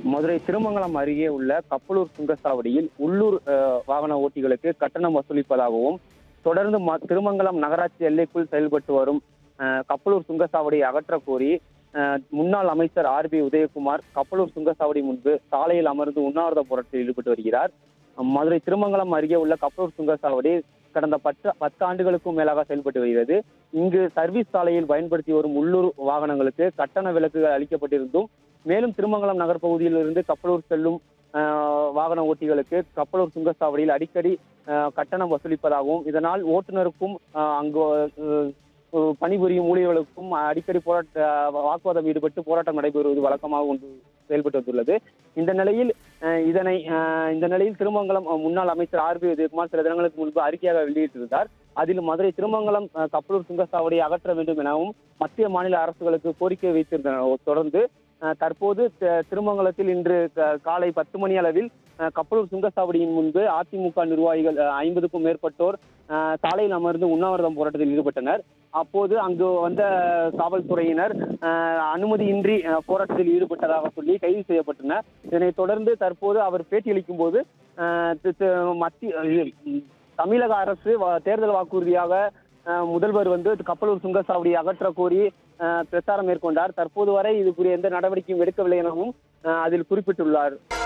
மதுரை திருமங்கலம் அருகே உள்ள கப்பலூர் சுங்கச்சாவடியில் உள்ளூர் அஹ், வாகன ஓட்டிகளுக்கு கட்டணம் வசூலிப்பதாகவும் தொடர்ந்து ம- திருமங்கலம் நகராட்சி எல்லைக்குள் செயல்பட்டு வரும் அஹ், கப்பலூர் சுங்கச்சாவடியை அகற்றக் கோரி அஹ், முன்னாள் அமைச்சர் ஆர் பி உதயகுமார் கப்பலூர் சுங்கச்சாவடி முன்பு சாலையில் அமர்ந்து உண்ணாவிரத போராட்டத்தில் ஈடுபட்டு வருகிறார் மதுரை திருமங்கலம் அருகே உள்ள கப்பலூர் சுங்கச்சாவடி கடந்த பத்து பத்து ஆண்டுகளுக்கும் மேலாக செயல்பட்டு வருகிறது இங்கு சர்வீஸ் சாலையில் பயன்படுத்தி வரும் உள்ளூர் வாகனங்களுக்கு கட்டண விலக்குகள் அளிக்கப்பட்டிருந்தும் மேலும் திருமங்கலம் நகர் பகுதியில் இருந்து கப்பலூர் செல்லும் ஆஹ், வாகன ஓட்டிகளுக்கு கப்பலூர் சுங்கச்சாவடியில் அடிக்கடி ஆஹ், கட்டணம் வசூலிப்பதாகவும் இதனால் ஓட்டுநருக்கும் ஆஹ், அங்கு ஆஹ், பணிபுரியும் ஊழியர்களுக்கும் அடிக்கடி போராட்ட வாக்குவாதம் ஈடுபட்டு போராட்டம் நடைபெறுவது வழக்கமாக கொண்டு செயல்பட்டு வந்துள்ளது இந்த நிலையில் ஆஹ், இதனை ஆஹ், இந்த நிலையில் திருமங்கலம் ஆஹ், முன்னாள் அமைச்சர் ஆர் பி உதயகுமார் சில தினங்களுக்கு முன்பு அறிக்கையாக வெளியிட்டிருந்தார் அதில் மதுரை திருமங்கலம் ஆஹ், கப்பலூர் சுங்கச்சாவடியை அகற்ற வேண்டும் எனவும் மத்திய மாநில அரசுகளுக்கு கோரிக்கை வைத்திருந்தனர் தொடர்ந்து அஹ், தற்போது த- திருமங்கலத்தில் இன்று க- காலை பத்து மணி அளவில் அஹ், கப்பலூர் சுங்கச்சாவடியின் முன்பு அதிமுக நிர்வாகிகள் அஹ், ஐம்பதுக்கும் மேற்பட்டோர் அஹ், சாலையில் அமர்ந்து உண்ணாவிரதம் போராட்டத்தில் ஈடுபட்டனர் அப்போது அங்கு வந்த காவல்துறையினர் அஹ், அனுமதியின்றி அஹ், போராட்டத்தில் ஈடுபட்டதாக சொல்லி கைது செய்யப்பட்டனர் இதனைத் தொடர்ந்து தற்போது அவர் பேட்டியளிக்கும் போது அஹ், தி- தி- மத்திய இது, தமிழக அரசு வ- தேர்தல் வாக்குறுதியாக அஹ், முதல்வர் வந்து கப்பலூர் சுங்கச்சாவடியை அகற்ற கோரி அஹ், பிரச்சாரம் மேற்கொண்டார் தற்போது வரை இது குறித்த எந்த நடவடிக்கையும் எடுக்கவில்லை எனவும் அஹ், அதில் குறிப்பிட்டுள்ளார்